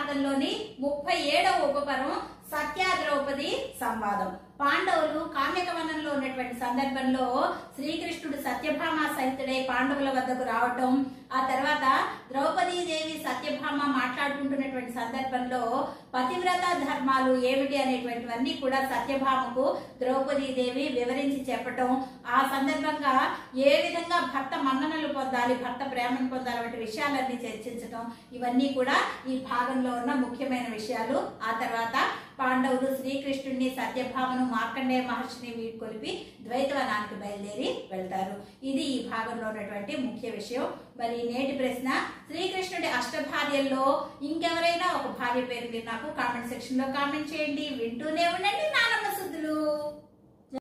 మహాభారతంలోని ముప్పై ఏడవ ఉపపరం సత్య ద్రౌపది సంవాదం పాండవులు కామ్యకవనంలో ఉన్నటువంటి సందర్భంలో శ్రీకృష్ణుడు సత్యభామ సహితుడై పాండవుల వద్దకు రావటం ఆ తర్వాత ద్రౌపదీదేవి సత్యభామ మాట్లాడుకుంటున్నటువంటి సందర్భంలో పతివ్రత ధర్మాలు ఏమిటి అనేటువంటివన్నీ కూడా సత్యభామకు ద్రౌపదీదేవి వివరించి చెప్పటం ఆ సందర్భంగా ఏ విధంగా భర్త మన్ననలు పొందాలి భర్త ప్రేమను పొందాలి వంటి విషయాలన్నీ చర్చించటం ఇవన్నీ కూడా ఈ భాగంలో ఉన్న ముఖ్యమైన విషయాలు ఆ తర్వాత పాండవులు శ్రీకృష్ణుడిని సత్యభామను మార్కండేయ మహర్షిని వీడ్కొలిపి ద్వైతవనానికి బయలుదేరి వెళ్తారు ఇది ఈ భాగంలో ఉన్నటువంటి ముఖ్య విషయం మరి నేటి ప్రశ్న శ్రీకృష్ణుడి అష్టభార్యల్లో ఇంకెవరైనా ఒక భార్య పేరు మీరు నాకు కామెంట్ సెక్షన్ లో కామెంట్ చేయండి వింటూనే ఉండండి నానమ్మ సుద్దులు